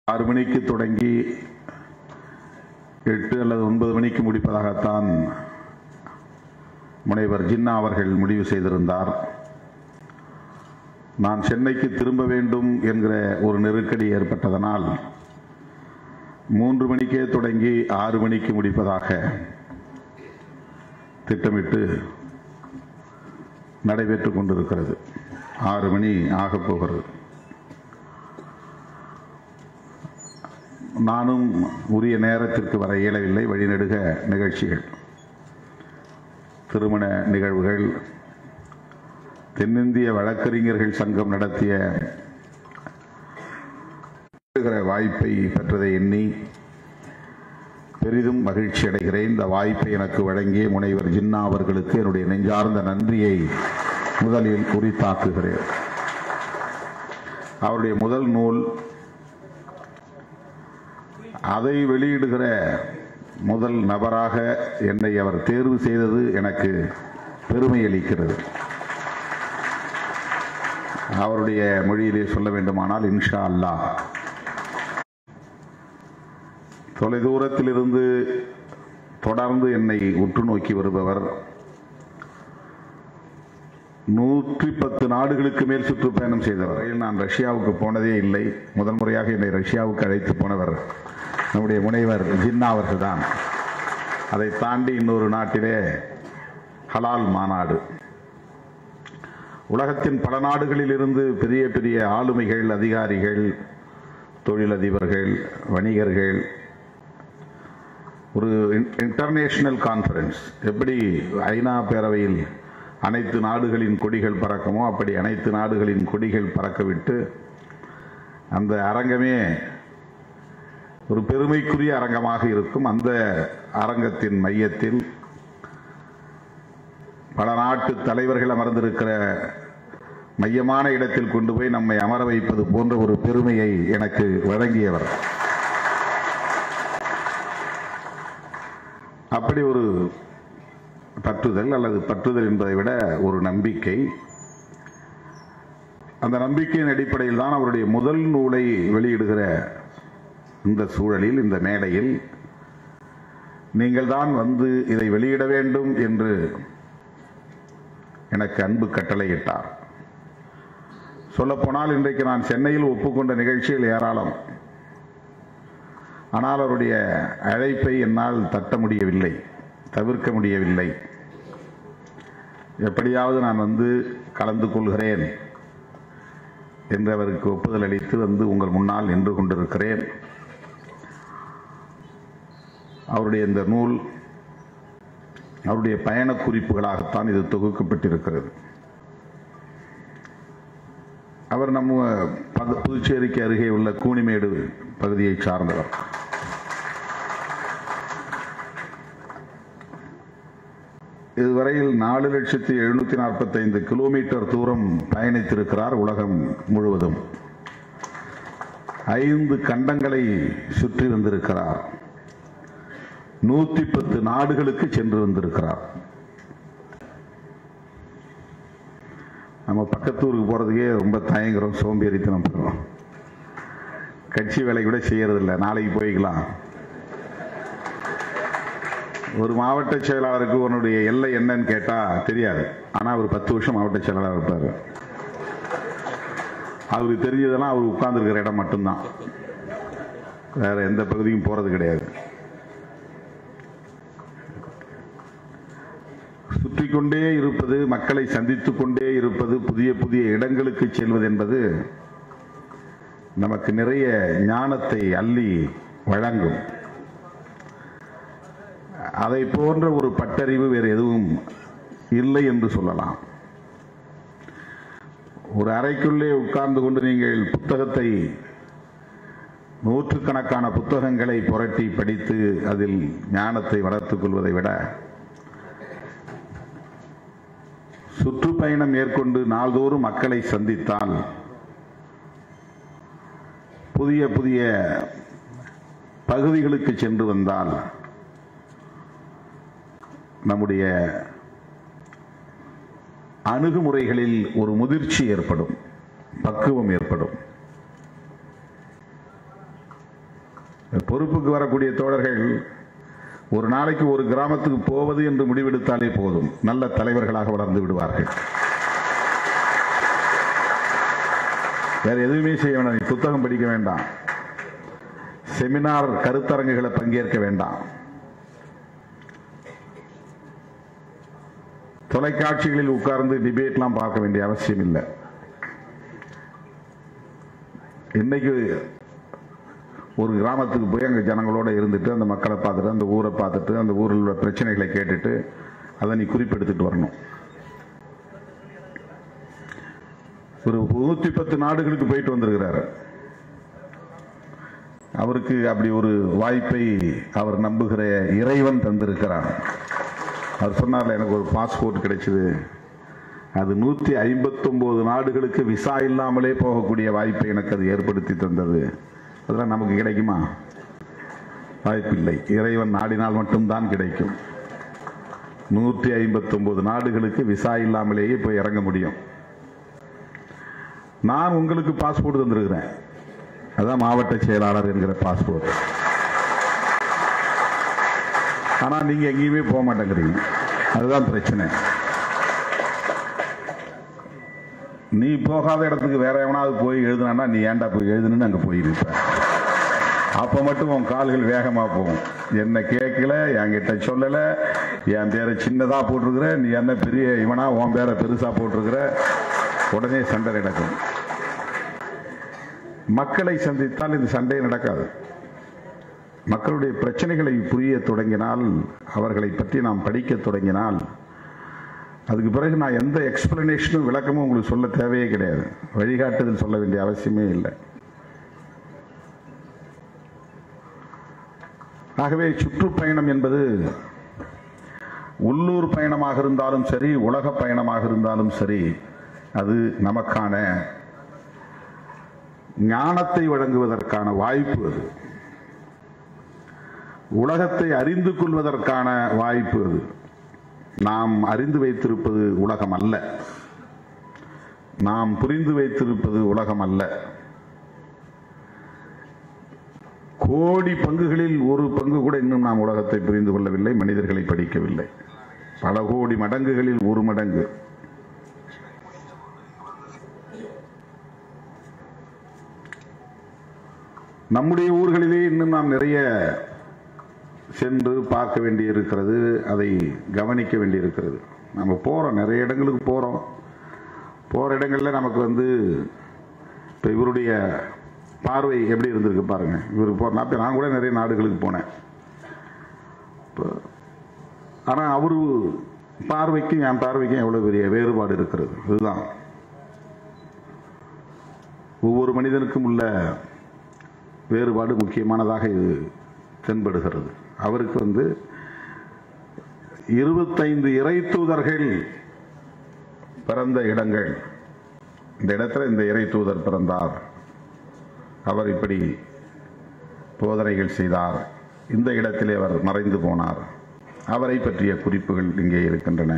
ஆறு மணிக்கு தொடங்கி எட்டு அல்லது ஒன்பது மணிக்கு முடிப்பதாகத்தான் முனைவர் ஜின்னா அவர்கள் முடிவு செய்திருந்தார் நான் சென்னைக்கு திரும்ப வேண்டும் என்கிற ஒரு நெருக்கடி ஏற்பட்டதனால் மூன்று மணிக்கே தொடங்கி ஆறு மணிக்கு முடிப்பதாக திட்டமிட்டு நடைபெற்றுக் கொண்டிருக்கிறது ஆறு மணி ஆகப் போகிறது நானும் உரிய நேரத்திற்கு வர இயலவில்லை வழிநெடுக நிகழ்ச்சிகள் திருமண நிகழ்வுகள் தென்னிந்திய வழக்கறிஞர்கள் சங்கம் நடத்திய வாய்ப்பை பெற்றதை எண்ணி பெரிதும் மகிழ்ச்சி அடைகிறேன் இந்த வாய்ப்பை எனக்கு வழங்கிய முனைவர் ஜின்னா அவர்களுக்கு என்னுடைய நெஞ்சார்ந்த நன்றியை முதலில் குறித்தாக்குகிறேன் அவருடைய முதல் நூல் அதை வெளியிடுகிற முதல் நபராக என்னை அவர் தேர்வு செய்தது எனக்கு பெருமை அளிக்கிறது அவருடைய மொழியிலே சொல்ல வேண்டுமானால் இன்ஷா அல்லாஹ் தொலைதூரத்திலிருந்து தொடர்ந்து என்னை உற்று நோக்கி வருபவர் நூற்றி பத்து நாடுகளுக்கு மேல் சுற்றுப்பயணம் செய்தவர் நான் ரஷ்யாவுக்கு போனதே இல்லை முதல் முறையாக என்னை ரஷ்யாவுக்கு அழைத்து போனவர் நம்முடைய முனைவர் ஜின்னா அவர்கள் தான் அதை தாண்டி இன்னொரு நாட்டிலே ஹலால் மாநாடு உலகத்தின் பல நாடுகளில் இருந்து பெரிய பெரிய ஆளுமைகள் அதிகாரிகள் தொழிலதிபர்கள் வணிகர்கள் ஒரு இன்டர்நேஷனல் கான்ஃபரன்ஸ் எப்படி ஐநா பேரவையில் அனைத்து நாடுகளின் கொடிகள் பறக்குமோ அப்படி அனைத்து நாடுகளின் கொடிகள் பறக்கவிட்டு அந்த அரங்கமே ஒரு பெருமைக்குரிய அரங்கமாக இருக்கும் அந்த அரங்கத்தின் மையத்தில் பல நாட்டு தலைவர்கள் அமர்ந்திருக்கிற மையமான இடத்தில் கொண்டு போய் நம்மை அமர வைப்பது போன்ற ஒரு பெருமையை எனக்கு வழங்கியவர் அப்படி ஒரு பற்றுதல் அல்லது பற்றுதல் என்பதை விட ஒரு நம்பிக்கை அந்த நம்பிக்கையின் அடிப்படையில் தான் அவருடைய முதல் நூலை வெளியிடுகிற இந்த சூழலில் இந்த மேடையில் நீங்கள் தான் வந்து இதை வெளியிட வேண்டும் என்று எனக்கு அன்பு கட்டளையிட்டார் சொல்லப்போனால் இன்றைக்கு நான் சென்னையில் ஒப்புக்கொண்ட நிகழ்ச்சிகள் ஏராளம் ஆனால் அவருடைய அழைப்பை என்னால் தட்ட முடியவில்லை தவிர்க்க முடியவில்லை எப்படியாவது நான் வந்து கலந்து கொள்கிறேன் என்று அவருக்கு ஒப்புதல் அளித்து வந்து உங்கள் முன்னால் நின்று கொண்டிருக்கிறேன் அவருடைய இந்த நூல் அவருடைய பயண குறிப்புகளாகத்தான் இது தொகுக்கப்பட்டிருக்கிறது அவர் நம்ம பது- புதுச்சேரிக்கு அருகே உள்ள கூனிமேடு பகுதியை சார்ந்தவர் இதுவரையில் நாலு லட்சத்தி எழுநூத்தி நாற்பத்தைந்து கிலோமீட்டர் தூரம் பயணித்திருக்கிறார் உலகம் முழுவதும் ஐந்து கண்டங்களை சுற்றி வந்திருக்கிறார் நூத்தி பத்து நாடுகளுக்கு சென்று வந்திருக்கிறார் நம்ம பக்கத்து ஊருக்கு போறதுக்கே ரொம்ப தயங்குறோம் சோம்பேறித்தனம் பண்றோம் கட்சி வேலை கூட செய்யறதில்ல நாளைக்கு போய்க்கலாம் ஒரு மாவட்ட செயலாளருக்கு உன்னுடைய எல்லை என்னன்னு கேட்டா தெரியாது ஆனா அவர் பத்து வருஷம் மாவட்ட செயலாளர் இருப்பாரு அவருக்கு தெரிஞ்சதெல்லாம் அவர் உட்கார்ந்துருக்கிற இடம் மட்டும்தான் வேற எந்த பகுதியும் போறது கிடையாது சுற்றி கொண்டே இருப்பது மக்களை சந்தித்துக் கொண்டே இருப்பது புதிய புதிய இடங்களுக்கு செல்வது என்பது நமக்கு நிறைய ஞானத்தை அள்ளி வழங்கும் அதை போன்ற ஒரு பட்டறிவு வேறு எதுவும் இல்லை என்று சொல்லலாம் ஒரு அறைக்குள்ளே உட்கார்ந்து கொண்டு நீங்கள் புத்தகத்தை நூற்றுக்கணக்கான புத்தகங்களை புரட்டி படித்து அதில் ஞானத்தை வளர்த்துக் கொள்வதை விட சுற்றுப்பயணம் மேற்கொண்டு நாள்தோறும் மக்களை சந்தித்தால் புதிய புதிய பகுதிகளுக்கு சென்று வந்தால் நம்முடைய அணுகுமுறைகளில் ஒரு முதிர்ச்சி ஏற்படும் பக்குவம் ஏற்படும் பொறுப்புக்கு வரக்கூடிய தோழர்கள் ஒரு நாளைக்கு ஒரு கிராமத்துக்கு போவது என்று முடிவெடுத்தாலே போதும் நல்ல தலைவர்களாக வளர்ந்து விடுவார்கள் வேற எதுவுமே செய்ய வேண்டாம் நீ புத்தகம் படிக்க வேண்டாம் செமினார் கருத்தரங்குகளை பங்கேற்க வேண்டாம் தொலைக்காட்சிகளில் உட்கார்ந்து டிபேட்லாம் பார்க்க வேண்டிய அவசியம் இல்லை இன்னைக்கு ஒரு கிராமத்துக்கு போய் அங்கே ஜனங்களோட இருந்துட்டு அந்த மக்களை பார்த்துட்டு அந்த ஊரை பார்த்துட்டு அந்த ஊரில் உள்ள பிரச்சனைகளை கேட்டுட்டு அதை நீ குறிப்பெடுத்துட்டு வரணும் ஒரு நூத்தி பத்து நாடுகளுக்கு போயிட்டு வந்திருக்கிறாரு அவருக்கு அப்படி ஒரு வாய்ப்பை அவர் நம்புகிற இறைவன் தந்திருக்கிறார் அவர் சொன்னார்ல எனக்கு ஒரு பாஸ்போர்ட் கிடைச்சது அது நூத்தி ஐம்பத்தொன்பது நாடுகளுக்கு விசா இல்லாமலே போகக்கூடிய வாய்ப்பை எனக்கு அது ஏற்படுத்தி தந்தது அதெல்லாம் நமக்கு கிடைக்குமா வாய்ப்பில்லை இறைவன் நாடினால் மட்டும்தான் கிடைக்கும் நூற்றி ஐம்பத்தொன்பது நாடுகளுக்கு விசா இல்லாமலேயே போய் இறங்க முடியும் நான் உங்களுக்கு பாஸ்போர்ட் தந்திருக்கிறேன் அதான் மாவட்ட செயலாளர் என்கிற பாஸ்போர்ட் ஆனா நீங்க எங்கேயுமே போக மாட்டேங்கிறீங்க அதுதான் பிரச்சனை நீ போகாத இடத்துக்கு வேற எவனாவது போய் எழுதுனா நீ ஏன்டா போய் எழுதுன்னு அங்க போயிருப்ப அப்ப மட்டும் உன் கால்கள் வேகமா போகும் என்ன கேட்கல என்கிட்ட சொல்லல என் பேரை சின்னதா போட்டிருக்கிற நீ என்ன பெரிய இவனா உன் பேரை பெருசா போட்டிருக்கிற உடனே சண்டை நடக்கும் மக்களை சந்தித்தால் இந்த சண்டை நடக்காது மக்களுடைய பிரச்சனைகளை புரிய தொடங்கினால் அவர்களை பற்றி நாம் படிக்க தொடங்கினால் அதுக்கு பிறகு நான் எந்த எக்ஸ்பிளனேஷனும் விளக்கமும் உங்களுக்கு சொல்ல தேவையே கிடையாது வழிகாட்டுதல் சொல்ல வேண்டிய அவசியமே இல்லை ஆகவே சுற்றுப்பயணம் என்பது உள்ளூர் பயணமாக இருந்தாலும் சரி உலக பயணமாக இருந்தாலும் சரி அது நமக்கான ஞானத்தை வழங்குவதற்கான வாய்ப்பு அது உலகத்தை அறிந்து கொள்வதற்கான வாய்ப்பு அது நாம் அறிந்து வைத்திருப்பது உலகம் அல்ல நாம் புரிந்து வைத்திருப்பது உலகம் அல்ல கோடி பங்குகளில் ஒரு பங்கு கூட இன்னும் நாம் உலகத்தை புரிந்து கொள்ளவில்லை மனிதர்களை படிக்கவில்லை பல கோடி மடங்குகளில் ஒரு மடங்கு நம்முடைய ஊர்களிலே இன்னும் நாம் நிறைய சென்று பார்க்க வேண்டி இருக்கிறது அதை கவனிக்க வேண்டி இருக்கிறது நம்ம போறோம் நிறைய இடங்களுக்கு போறோம் போற இடங்கள்ல நமக்கு வந்து இப்ப இவருடைய பார்வை எப்படி இருந்திருக்கு பாருங்க இவரு போ நான் போய் நான் கூட நிறைய நாடுகளுக்கு போனேன் இப்போ, ஆனா அவரு பார்வைக்கும் என் பார்வைக்கும் எவ்வளவு பெரிய வேறுபாடு இருக்கிறது இதுதான் ஒவ்வொரு மனிதனுக்கும் உள்ள வேறுபாடு முக்கியமானதாக இது தென்படுகிறது அவருக்கு வந்து இருபத்தைந்து இறை தூதர்கள் பிறந்த இடங்கள் இந்த இடத்துல இந்த இறை தூதர் பிறந்தார் அவர் இப்படி போதனைகள் செய்தார் இந்த இடத்திலே அவர் மறைந்து போனார் அவரை பற்றிய குறிப்புகள் இங்கே இருக்கின்றன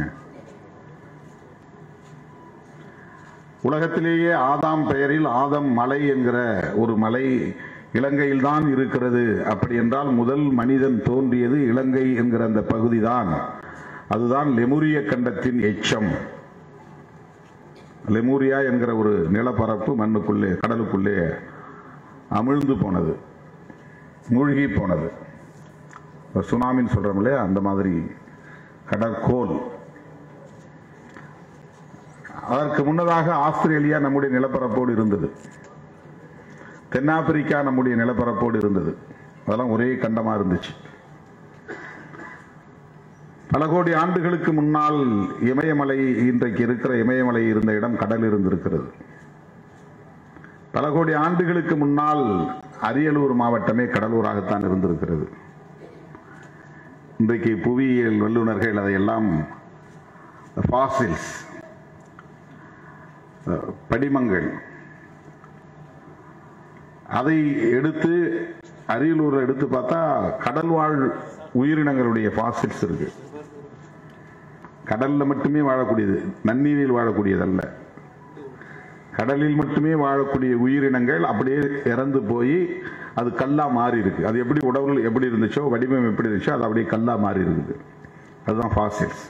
உலகத்திலேயே ஆதாம் பெயரில் ஆதம் மலை என்கிற ஒரு மலை இலங்கையில் தான் இருக்கிறது அப்படி என்றால் முதல் மனிதன் தோன்றியது இலங்கை என்கிற அந்த பகுதிதான் அதுதான் லெமுரிய கண்டத்தின் எச்சம் லெமூரியா என்கிற ஒரு நிலப்பரப்பு மண்ணுக்குள்ளே கடலுக்குள்ளே அமிழ்ந்து போனது மூழ்கி போனது இப்ப சுனாமின்னு சொல்றோம் இல்லையா அந்த மாதிரி கடற்கோல் அதற்கு முன்னதாக ஆஸ்திரேலியா நம்முடைய நிலப்பரப்போடு இருந்தது தென்னாப்பிரிக்கா நம்முடைய நிலப்பரப்போடு இருந்தது அதெல்லாம் ஒரே கண்டமா இருந்துச்சு பல கோடி ஆண்டுகளுக்கு முன்னால் இமயமலை இன்றைக்கு இருக்கிற இமயமலை இருந்த இடம் கடல் இருந்திருக்கிறது பல கோடி ஆண்டுகளுக்கு முன்னால் அரியலூர் மாவட்டமே கடலூராகத்தான் இருந்திருக்கிறது இன்றைக்கு புவியியல் வல்லுநர்கள் அதையெல்லாம் ஃபாசில்ஸ் படிமங்கள் அதை எடுத்து அரியலூர் எடுத்து பார்த்தா கடல் வாழ் உயிரினங்களுடைய ஃபாசில்ஸ் இருக்கு கடல்ல மட்டுமே வாழக்கூடியது நன்னீரில் வாழக்கூடியதல்ல கடலில் மட்டுமே வாழக்கூடிய உயிரினங்கள் அப்படியே இறந்து போய் அது கல்லா மாறி இருக்கு அது எப்படி உடல் எப்படி இருந்துச்சோ வடிவம் எப்படி இருந்துச்சோ அது அப்படியே கல்லா மாறி இருக்குது அதுதான் ஃபாசில்ஸ்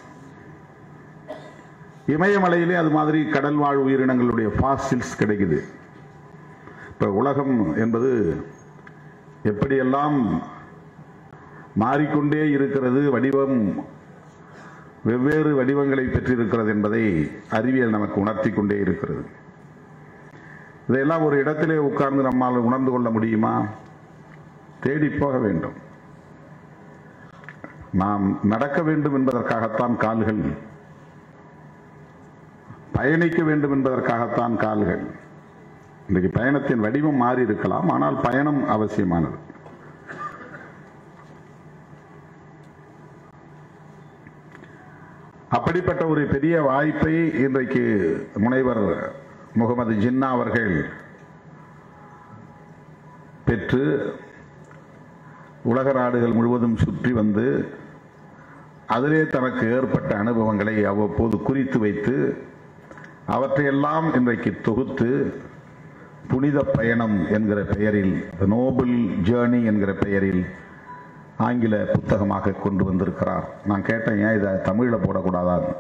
இமயமலையிலே அது மாதிரி கடல் வாழ் உயிரினங்களுடைய ஃபாசில்ஸ் கிடைக்குது இப்ப உலகம் என்பது எப்படியெல்லாம் மாறிக்கொண்டே இருக்கிறது வடிவம் வெவ்வேறு வடிவங்களை பெற்றிருக்கிறது என்பதை அறிவியல் நமக்கு உணர்த்தி கொண்டே இருக்கிறது இதையெல்லாம் ஒரு இடத்திலே உட்கார்ந்து நம்மால் உணர்ந்து கொள்ள முடியுமா தேடி போக வேண்டும் நாம் நடக்க வேண்டும் என்பதற்காகத்தான் கால்கள் பயணிக்க வேண்டும் என்பதற்காகத்தான் கால்கள் இன்றைக்கு பயணத்தின் வடிவம் மாறி இருக்கலாம் ஆனால் பயணம் அவசியமானது அப்படிப்பட்ட ஒரு பெரிய வாய்ப்பை இன்றைக்கு முனைவர் முகமது ஜின்னா அவர்கள் பெற்று உலக நாடுகள் முழுவதும் சுற்றி வந்து அதிலே தனக்கு ஏற்பட்ட அனுபவங்களை அவ்வப்போது குறித்து வைத்து அவற்றையெல்லாம் இன்றைக்கு தொகுத்து புனித பயணம் என்கிற பெயரில் நோபல் ஜேர்னி என்கிற பெயரில் ஆங்கில புத்தகமாக கொண்டு வந்திருக்கிறார் நான் கேட்டேன் ஏன் இதை தமிழில் போடக்கூடாதான்னு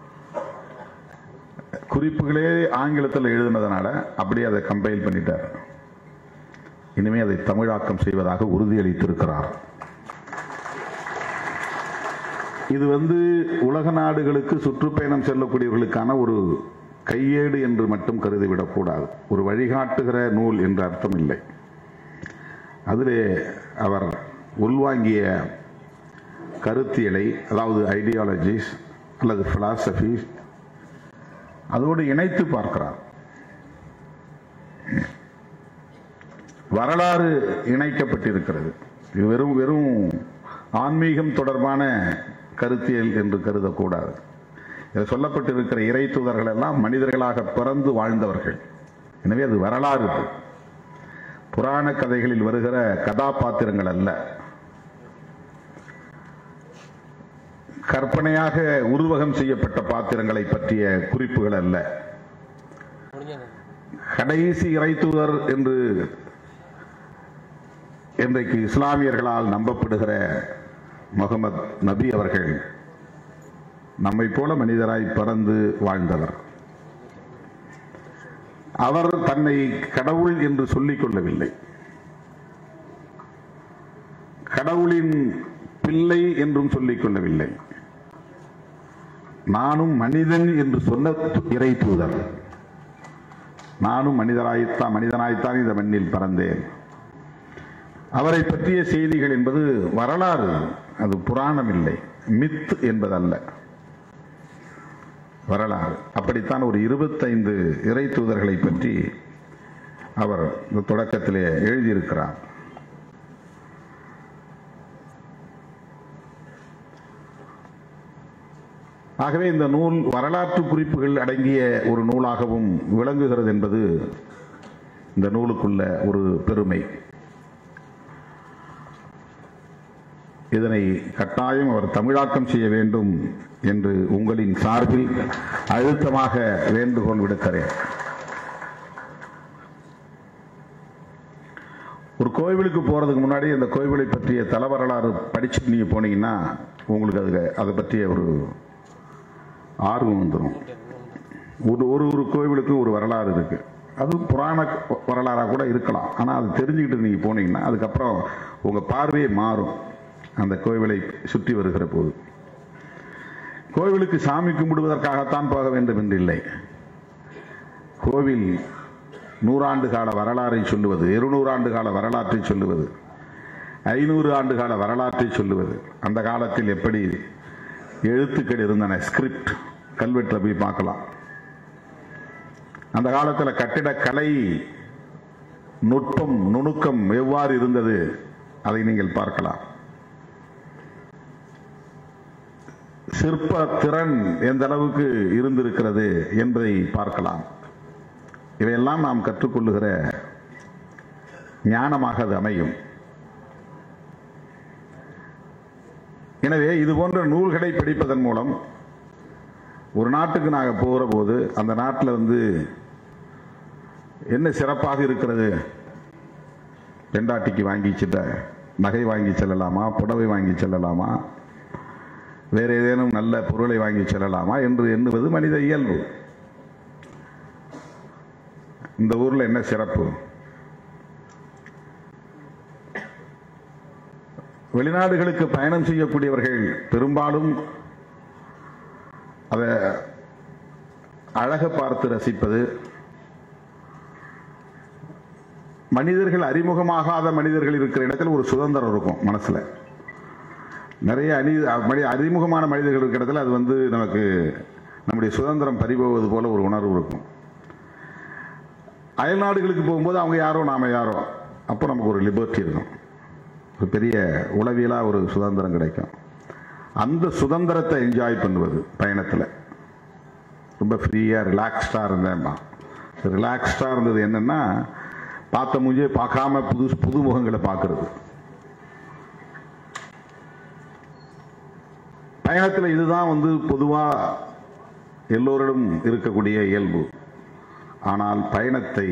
குறிப்புகளே ஆங்கிலத்தில் எழுதுனதுனால அப்படியே அதை கம்பைல் பண்ணிட்டார் இனிமே அதை தமிழாக்கம் செய்வதாக உறுதியளித்திருக்கிறார் இது வந்து உலக நாடுகளுக்கு சுற்றுப்பயணம் செல்லக்கூடியவர்களுக்கான ஒரு கையேடு என்று மட்டும் கருதிவிடக்கூடாது ஒரு வழிகாட்டுகிற நூல் என்று அர்த்தம் இல்லை அதிலே அவர் உள்வாங்கிய கருத்தியலை அதாவது ஐடியாலஜிஸ் அல்லது பிலாசபிஸ் அதோடு இணைத்து பார்க்கிறார் வரலாறு இணைக்கப்பட்டிருக்கிறது இது வெறும் வெறும் ஆன்மீகம் தொடர்பான கருத்தியல் என்று கருதக்கூடாது இதில் சொல்லப்பட்டிருக்கிற இறை தூதர்கள் எல்லாம் மனிதர்களாக பிறந்து வாழ்ந்தவர்கள் எனவே அது வரலாறு இது. புராண கதைகளில் வருகிற கதாபாத்திரங்கள் அல்ல கற்பனையாக உருவகம் செய்யப்பட்ட பாத்திரங்களை பற்றிய குறிப்புகள் அல்ல கடைசி இறைத்தூதர் என்று இன்றைக்கு இஸ்லாமியர்களால் நம்பப்படுகிற முகமது நபி அவர்கள் நம்மை போல மனிதராய் பிறந்து வாழ்ந்தவர் அவர் தன்னை கடவுள் என்று சொல்லிக் கொள்ளவில்லை கடவுளின் பிள்ளை என்றும் சொல்லிக் கொள்ளவில்லை நானும் மனிதன் என்று சொன்ன இறை தூதர் நானும் மனிதராய்த்தான் மனிதனாய்த்தான் இந்த மண்ணில் பிறந்தேன் அவரை பற்றிய செய்திகள் என்பது வரலாறு அது புராணம் இல்லை மித் என்பதல்ல வரலாறு அப்படித்தான் ஒரு இருபத்தைந்து இறை தூதர்களை பற்றி அவர் இந்த தொடக்கத்திலே எழுதியிருக்கிறார் ஆகவே இந்த நூல் வரலாற்று குறிப்புகள் அடங்கிய ஒரு நூலாகவும் விளங்குகிறது என்பது இந்த நூலுக்குள்ள ஒரு பெருமை இதனை கட்டாயம் அவர் தமிழாக்கம் செய்ய வேண்டும் என்று உங்களின் சார்பில் அழுத்தமாக வேண்டுகோள் விடுக்கிறேன் ஒரு கோவிலுக்கு போறதுக்கு முன்னாடி அந்த கோவிலை பற்றிய தல வரலாறு படிச்சுட்டு நீங்க போனீங்கன்னா உங்களுக்கு அது அதை பற்றிய ஒரு ஆர்வம் வந்துடும் ஒரு ஒரு ஒரு கோவிலுக்கும் ஒரு வரலாறு இருக்கு அது புராண வரலாறாக கூட இருக்கலாம் ஆனால் அது தெரிஞ்சுக்கிட்டு நீங்கள் போனீங்கன்னா அதுக்கப்புறம் உங்கள் பார்வையே மாறும் அந்த கோவிலை சுற்றி வருகிற போது கோவிலுக்கு சாமி கும்பிடுவதற்காகத்தான் போக வேண்டும் என்று இல்லை கோவில் நூறாண்டு கால வரலாறை சொல்லுவது இருநூறு ஆண்டு கால வரலாற்றை சொல்லுவது ஐநூறு ஆண்டு கால வரலாற்றை சொல்லுவது அந்த காலத்தில் எப்படி எழுத்துக்கள் இருந்தன ஸ்கிரிப்ட் கல்வெட்டில் போய் பார்க்கலாம் அந்த காலத்தில் கட்டிடக்கலை நுட்பம் நுணுக்கம் எவ்வாறு இருந்தது அதை நீங்கள் பார்க்கலாம் சிற்ப திறன் எந்த அளவுக்கு இருந்திருக்கிறது என்பதை பார்க்கலாம் இவையெல்லாம் நாம் கற்றுக்கொள்ளுகிற ஞானமாக அது அமையும் எனவே இது போன்ற நூல்களை படிப்பதன் மூலம் ஒரு நாட்டுக்கு நாங்கள் போகிற போது அந்த நாட்டில் வந்து என்ன சிறப்பாக இருக்கிறது பெண்டாட்டிக்கு வாங்கி சிட்ட நகை வாங்கி செல்லலாமா புடவை வாங்கி செல்லலாமா வேற ஏதேனும் நல்ல பொருளை வாங்கி செல்லலாமா என்று எண்ணுவது மனித இயல்பு இந்த ஊர்ல என்ன சிறப்பு வெளிநாடுகளுக்கு பயணம் செய்யக்கூடியவர்கள் பெரும்பாலும் அதை அழக பார்த்து ரசிப்பது மனிதர்கள் அறிமுகமாகாத மனிதர்கள் இருக்கிற இடத்துல ஒரு சுதந்திரம் இருக்கும் மனசுல நிறைய அணி மனி- அறிமுகமான மனிதர்கள் இருக்கிற இடத்துல அது வந்து நமக்கு நம்முடைய சுதந்திரம் பறிபோவது போல ஒரு உணர்வு இருக்கும் அயல் நாடுகளுக்கு போகும்போது அவங்க யாரோ நாம யாரோ அப்போ நமக்கு ஒரு லிபர்ட்டி இருக்கும் ஒரு பெரிய உளவியலா ஒரு சுதந்திரம் கிடைக்கும் அந்த சுதந்திரத்தை என்ஜாய் பண்ணுவது பயணத்தில் ரொம்ப ஃப்ரீயாக ரிலாக்ஸ்டாக இருந்தேன்மா ரிலாக்ஸ்டாக இருந்தது என்னன்னா பார்த்த மூஞ்சே பார்க்காம புது புது முகங்களை பார்க்கறது பயணத்தில் இதுதான் வந்து பொதுவாக எல்லோரிடம் இருக்கக்கூடிய இயல்பு ஆனால் பயணத்தை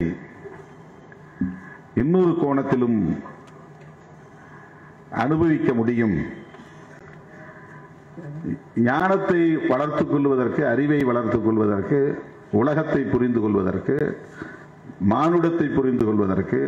இன்னொரு கோணத்திலும் அனுபவிக்க முடியும் ஞானத்தை வளர்த்துக் கொள்வதற்கு அறிவை வளர்த்துக் கொள்வதற்கு உலகத்தை புரிந்து கொள்வதற்கு மானுடத்தை புரிந்து கொள்வதற்கு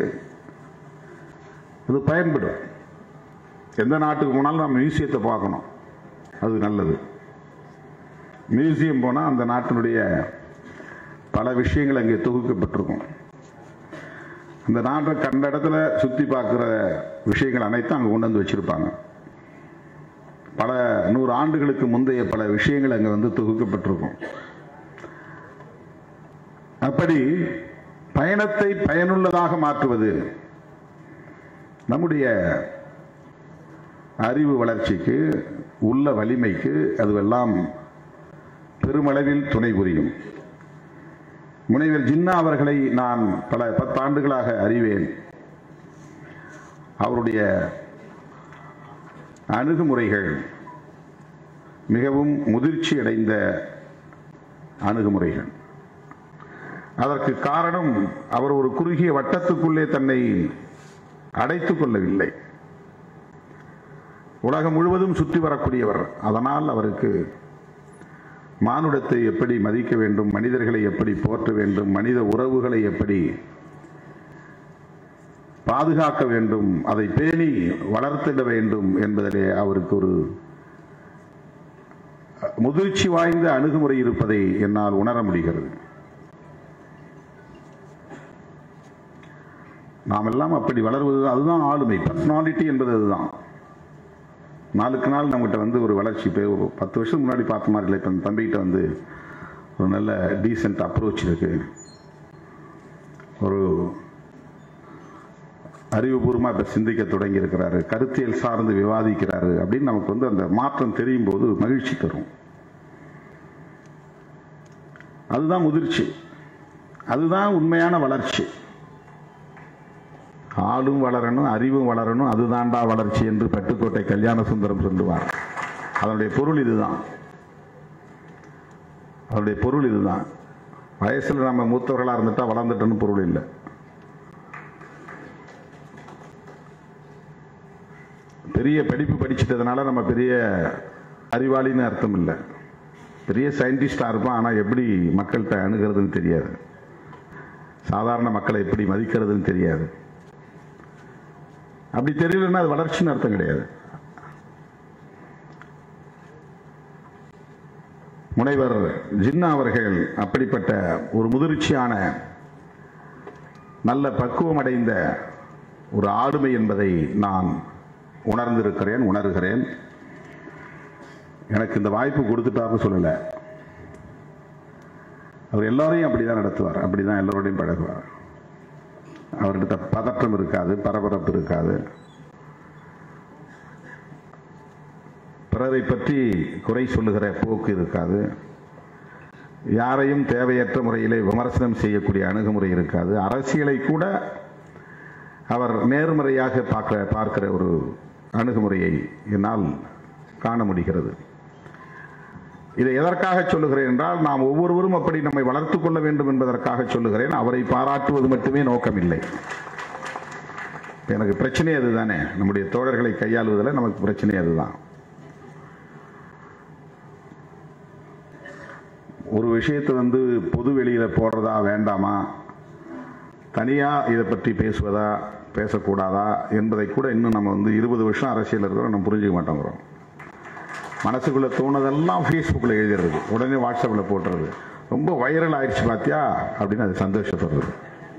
இது பயன்படும் எந்த நாட்டுக்கு போனாலும் நம்ம மியூசியத்தை பார்க்கணும் அது நல்லது மியூசியம் போனால் அந்த நாட்டினுடைய பல விஷயங்கள் அங்கே தொகுக்கப்பட்டிருக்கும் அந்த நாட்டை கண்ட இடத்துல சுற்றி பார்க்குற விஷயங்கள் அனைத்தும் அங்கே கொண்டு வந்து வச்சிருப்பாங்க பல நூறு ஆண்டுகளுக்கு முந்தைய பல விஷயங்கள் அங்கே வந்து தொகுக்கப்பட்டிருக்கும் அப்படி பயணத்தை பயனுள்ளதாக மாற்றுவது நம்முடைய அறிவு வளர்ச்சிக்கு உள்ள வலிமைக்கு அதுவெல்லாம் பெருமளவில் துணை புரியும் முனைவர் ஜின்னா அவர்களை நான் பல பத்தாண்டுகளாக அறிவேன் அவருடைய அணுகுமுறைகள் மிகவும் முதிர்ச்சி அடைந்த அணுகுமுறைகள் அதற்கு காரணம் அவர் ஒரு குறுகிய வட்டத்துக்குள்ளே தன்னை அடைத்துக் கொள்ளவில்லை உலகம் முழுவதும் சுற்றி வரக்கூடியவர் அதனால் அவருக்கு மானுடத்தை எப்படி மதிக்க வேண்டும் மனிதர்களை எப்படி போற்ற வேண்டும் மனித உறவுகளை எப்படி பாதுகாக்க வேண்டும் அதை பேணி வளர்த்திட வேண்டும் என்பதிலே அவருக்கு ஒரு முதிர்ச்சி வாய்ந்த அணுகுமுறை இருப்பதை என்னால் உணர முடிகிறது நாம் எல்லாம் அப்படி வளர்வது அதுதான் ஆளுமை பர்சனாலிட்டி என்பது அதுதான் நாளுக்கு நாள் நம்மகிட்ட வந்து ஒரு வளர்ச்சி இப்போ ஒரு பத்து வருஷம் முன்னாடி பார்த்த மாதிரி இல்லை இப்போ அந்த தம்பிகிட்ட வந்து ஒரு நல்ல டீசென்ட் அப்ரோச் இருக்கு ஒரு அறிவுபூர்வமாக இப்போ சிந்திக்க தொடங்கி இருக்கிறாரு கருத்தியல் சார்ந்து விவாதிக்கிறாரு அப்படின்னு நமக்கு வந்து அந்த மாற்றம் தெரியும் போது மகிழ்ச்சி தரும் அதுதான் முதிர்ச்சி அதுதான் உண்மையான வளர்ச்சி ஆளும் வளரணும் அறிவும் வளரணும் அதுதான்டா வளர்ச்சி என்று பட்டுக்கோட்டை கல்யாண சுந்தரம் சொல்லுவார் அதனுடைய பொருள் இதுதான் அதனுடைய பொருள் இதுதான் வயசுல நம்ம மூத்தவர்களா இருந்துட்டா வளர்ந்துட்டோன்னு பொருள் இல்லை பெரிய படிப்பு படிச்சிட்டதுனால நம்ம பெரிய அறிவாளின்னு அர்த்தம் இல்லை பெரிய சயின்டிஸ்டா இருப்பான் ஆனா எப்படி மக்கள்கிட்ட அணுகிறதுன்னு தெரியாது சாதாரண மக்களை எப்படி மதிக்கிறதுன்னு தெரியாது அப்படி தெரியலன்னா அது வளர்ச்சின்னு அர்த்தம் கிடையாது முனைவர் ஜின்னா அவர்கள் அப்படிப்பட்ட ஒரு முதிர்ச்சியான நல்ல பக்குவம் அடைந்த ஒரு ஆளுமை என்பதை நான் உணர்ந்திருக்கிறேன் உணர்கிறேன் எனக்கு இந்த வாய்ப்பு கொடுத்துட்டாருன்னு சொல்லல அவர் எல்லாரையும் அப்படிதான் நடத்துவார் அப்படிதான் எல்லோரோடையும் பழகுவார் அவர்கிட்ட பதற்றம் இருக்காது பரபரப்பு இருக்காது பிறரை பற்றி குறை சொல்லுகிற போக்கு இருக்காது யாரையும் தேவையற்ற முறையிலே விமர்சனம் செய்யக்கூடிய அணுகுமுறை இருக்காது அரசியலை கூட அவர் நேர்மறையாக பார்க்க பார்க்கிற ஒரு அணுகுமுறையை என்னால் காண முடிகிறது இதை எதற்காக சொல்லுகிறேன் என்றால் நாம் ஒவ்வொருவரும் அப்படி நம்மை வளர்த்துக் கொள்ள வேண்டும் என்பதற்காக சொல்லுகிறேன் அவரை பாராட்டுவது மட்டுமே நோக்கமில்லை எனக்கு பிரச்சனை அதுதானே நம்முடைய தோழர்களை கையாளுவதில் நமக்கு பிரச்சனை அதுதான் ஒரு விஷயத்தை வந்து பொது வெளியில போடுறதா வேண்டாமா தனியா இதை பற்றி பேசுவதா பேசக்கூடாதா என்பதை கூட இன்னும் நம்ம வந்து இருபது வருஷம் அரசியல் இருக்கிறோம் நம்ம புரிஞ்சுக்க மாட்டோங்கிறோம் மனசுக்குள்ள தோணுதெல்லாம் ஃபேஸ்புக்கில் எழுதிடுறது உடனே வாட்ஸ்அப்பில் போட்டுறது ரொம்ப வைரல் ஆயிடுச்சு பாத்தியா அப்படின்னு அது சந்தோஷப்படுறது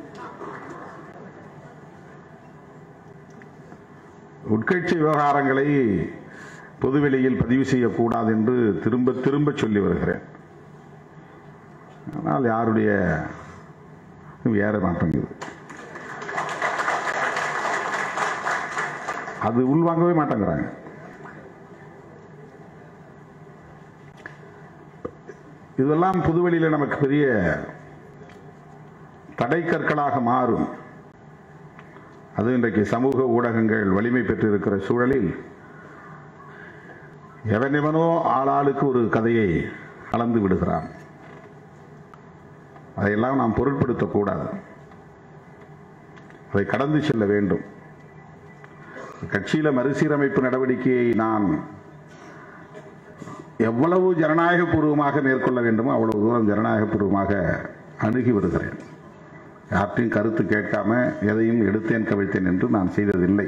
உட்கட்சி விவகாரங்களை பொதுவெளியில் பதிவு செய்யக்கூடாது என்று திரும்ப திரும்ப சொல்லி வருகிறேன் ஆனால் யாருடைய ஏற மாட்டேங்குது அது உள்வாங்கவே மாட்டேங்கிறாங்க இதெல்லாம் புதுவெளியில் நமக்கு பெரிய தடைக்கற்களாக மாறும் அது இன்றைக்கு சமூக ஊடகங்கள் வலிமை பெற்றிருக்கிற சூழலில் எவனெவனோ ஆளாளுக்கு ஒரு கதையை கலந்து விடுகிறான் அதையெல்லாம் நாம் பொருட்படுத்தக்கூடாது அதை கடந்து செல்ல வேண்டும் கட்சியில மறுசீரமைப்பு நடவடிக்கையை நான் எவ்வளவு ஜனநாயகபூர்வமாக மேற்கொள்ள வேண்டுமோ அவ்வளவு தூரம் ஜனநாயகபூர்வமாக அணுகி வருகிறேன் யார்ட்டையும் கருத்து கேட்காம எதையும் எடுத்தேன் கவிழ்த்தேன் என்று நான் செய்ததில்லை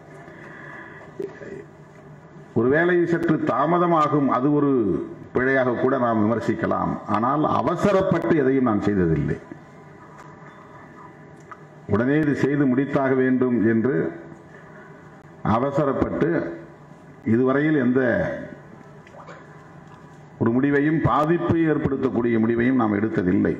ஒருவேளை சற்று தாமதமாகும் அது ஒரு பிழையாக கூட நாம் விமர்சிக்கலாம் ஆனால் அவசரப்பட்டு எதையும் நான் செய்ததில்லை உடனே இது செய்து முடித்தாக வேண்டும் என்று அவசரப்பட்டு இதுவரையில் எந்த ஒரு முடிவையும் பாதிப்பை ஏற்படுத்தக்கூடிய முடிவையும் நாம் எடுத்ததில்லை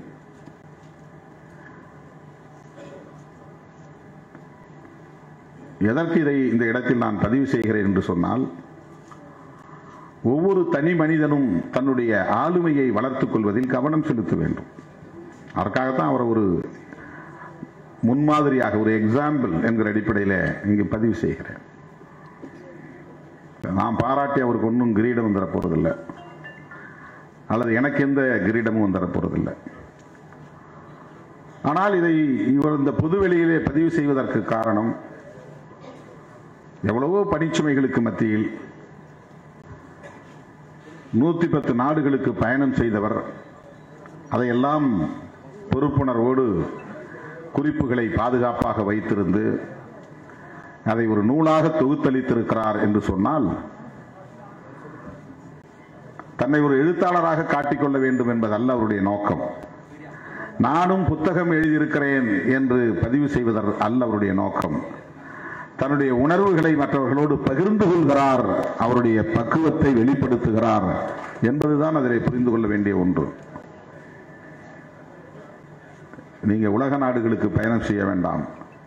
எதற்கு இதை இந்த இடத்தில் நான் பதிவு செய்கிறேன் என்று சொன்னால் ஒவ்வொரு தனி மனிதனும் தன்னுடைய ஆளுமையை வளர்த்துக் கொள்வதில் கவனம் செலுத்த வேண்டும் அதற்காகத்தான் அவர் ஒரு முன்மாதிரியாக ஒரு எக்ஸாம்பிள் என்கிற அடிப்படையில் இங்கு பதிவு செய்கிறேன் நான் பாராட்டி அவருக்கு ஒன்றும் கிரீடம் வந்துட போறதில்லை அல்லது எனக்கு எந்த கிரீடமும் வந்துட போறதில்லை ஆனால் இதை இவர் இந்த பொதுவெளியிலே பதிவு செய்வதற்கு காரணம் எவ்வளவோ பணிச்சுமைகளுக்கு மத்தியில் நூத்தி பத்து நாடுகளுக்கு பயணம் செய்தவர் அதையெல்லாம் பொறுப்புணர்வோடு குறிப்புகளை பாதுகாப்பாக வைத்திருந்து அதை ஒரு நூலாக தொகுத்தளித்திருக்கிறார் என்று சொன்னால் தன்னை ஒரு எழுத்தாளராக காட்டிக்கொள்ள வேண்டும் என்பதல்ல அவருடைய நோக்கம் நானும் புத்தகம் எழுதியிருக்கிறேன் என்று பதிவு செய்வதர் அல்ல அவருடைய நோக்கம் தன்னுடைய உணர்வுகளை மற்றவர்களோடு பகிர்ந்து கொள்கிறார் அவருடைய பக்குவத்தை வெளிப்படுத்துகிறார் என்பதுதான் அதில் புரிந்து கொள்ள வேண்டிய ஒன்று நீங்க உலக நாடுகளுக்கு பயணம் செய்ய வேண்டாம்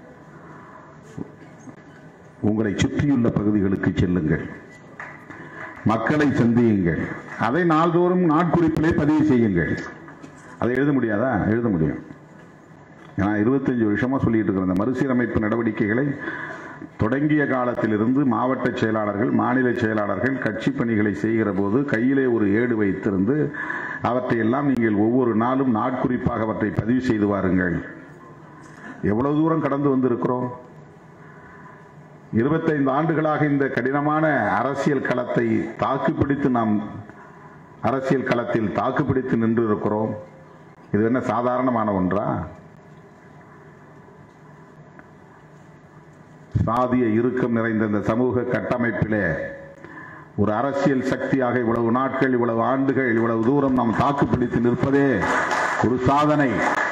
உங்களை சுற்றியுள்ள பகுதிகளுக்கு செல்லுங்கள் மக்களை சந்தியுங்கள் அதை நாள்தோறும் நாட்குறிப்பிலே பதிவு செய்யுங்கள் அதை எழுத முடியாதா எழுத முடியும் ஏன்னா இருபத்தஞ்சு வருஷமா சொல்லிட்டு இருக்கிற இந்த மறுசீரமைப்பு நடவடிக்கைகளை தொடங்கிய காலத்திலிருந்து மாவட்ட செயலாளர்கள் மாநில செயலாளர்கள் கட்சி பணிகளை செய்கிற போது கையிலே ஒரு ஏடு வைத்திருந்து அவற்றை எல்லாம் நீங்கள் ஒவ்வொரு நாளும் நாட்குறிப்பாக அவற்றை பதிவு செய்து வாருங்கள் எவ்வளவு தூரம் கடந்து வந்திருக்கிறோம் இருபத்தைந்து ஆண்டுகளாக இந்த கடினமான அரசியல் களத்தை தாக்குப்பிடித்து நாம் அரசியல் களத்தில் தாக்குப்பிடித்து நின்று இருக்கிறோம் இது என்ன சாதாரணமான ஒன்றா சாதிய இறுக்கம் நிறைந்த இந்த சமூக கட்டமைப்பிலே ஒரு அரசியல் சக்தியாக இவ்வளவு நாட்கள் இவ்வளவு ஆண்டுகள் இவ்வளவு தூரம் நாம் தாக்குப்பிடித்து நிற்பதே ஒரு சாதனை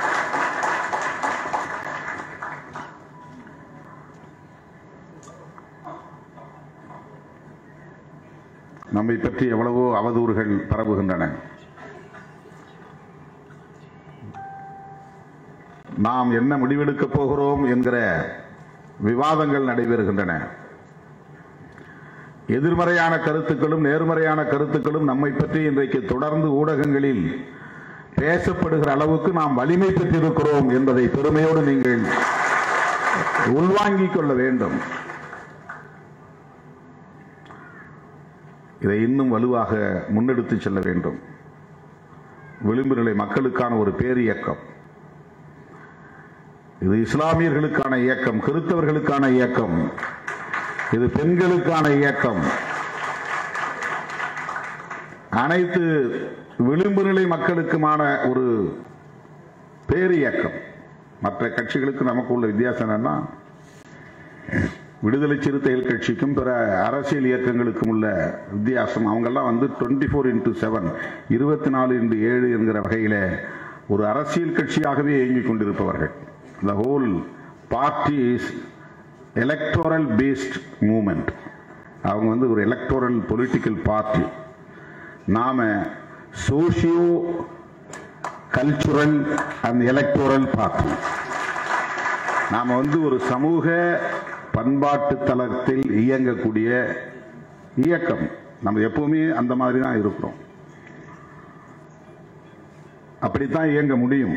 நம்மை பற்றி எவ்வளவோ அவதூறுகள் பரவுகின்றன நாம் என்ன முடிவெடுக்கப் போகிறோம் என்கிற விவாதங்கள் நடைபெறுகின்றன எதிர்மறையான கருத்துக்களும் நேர்மறையான கருத்துக்களும் நம்மை பற்றி இன்றைக்கு தொடர்ந்து ஊடகங்களில் பேசப்படுகிற அளவுக்கு நாம் வலிமை பெற்றிருக்கிறோம் என்பதை பெருமையோடு நீங்கள் உள்வாங்கிக் கொள்ள வேண்டும் இதை இன்னும் வலுவாக முன்னெடுத்து செல்ல வேண்டும் விளிம்பு நிலை மக்களுக்கான ஒரு பேரியக்கம் இது இஸ்லாமியர்களுக்கான இயக்கம் கிறிஸ்தவர்களுக்கான இயக்கம் இது பெண்களுக்கான இயக்கம் அனைத்து விளிம்பு நிலை மக்களுக்குமான ஒரு பேர் இயக்கம் மற்ற கட்சிகளுக்கு நமக்கு உள்ள வித்தியாசம் என்னன்னா விடுதலை சிறுத்தைகள் கட்சிக்கும் பிற அரசியல் இயக்கங்களுக்கும் உள்ள வித்தியாசம் அவங்கெல்லாம் வந்து டுவெண்ட்டி ஃபோர் இன்டூ செவன் இருபத்தி நாலு இன்டு ஏழு என்கிற வகையில ஒரு அரசியல் கட்சியாகவே இயங்கிக் கொண்டிருப்பவர்கள் the whole party is electoral based movement அவங்க வந்து ஒரு எலக்டோரல் பொலிட்டிக்கல் பார்ட்டி நாம socio cultural and electoral party நாம வந்து ஒரு சமூக பண்பாட்டு தளத்தில் இயங்கக்கூடிய இயக்கம் நம்ம எப்பவுமே அந்த மாதிரி தான் இருக்கிறோம் அப்படித்தான் இயங்க முடியும்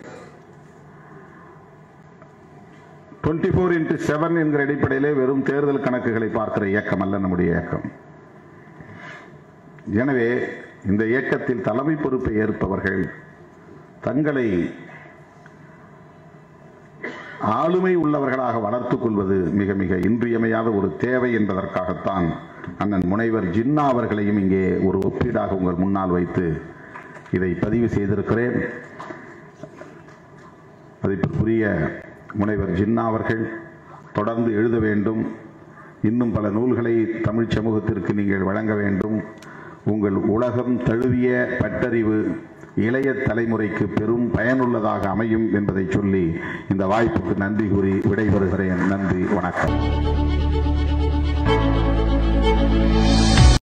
டுவெண்ட்டி ஃபோர் இன்ட்டு செவன் என்கிற அடிப்படையிலே வெறும் தேர்தல் கணக்குகளை பார்க்கிற இயக்கம் அல்ல நம்முடைய இயக்கம் எனவே இந்த இயக்கத்தில் தலைமை பொறுப்பை ஏற்பவர்கள் தங்களை ஆளுமை உள்ளவர்களாக வளர்த்துக் கொள்வது மிக மிக இன்றியமையாத ஒரு தேவை என்பதற்காகத்தான் அண்ணன் முனைவர் ஜின்னா அவர்களையும் இங்கே ஒரு ஒப்பீடாக உங்கள் முன்னால் வைத்து இதை பதிவு செய்திருக்கிறேன் மதிப்பிற்குரிய முனைவர் ஜின்னா அவர்கள் தொடர்ந்து எழுத வேண்டும் இன்னும் பல நூல்களை தமிழ் சமூகத்திற்கு நீங்கள் வழங்க வேண்டும் உங்கள் உலகம் தழுவிய பட்டறிவு இளைய தலைமுறைக்கு பெரும் பயனுள்ளதாக அமையும் என்பதை சொல்லி இந்த வாய்ப்புக்கு நன்றி கூறி விடைபெறுகிறேன் நன்றி வணக்கம்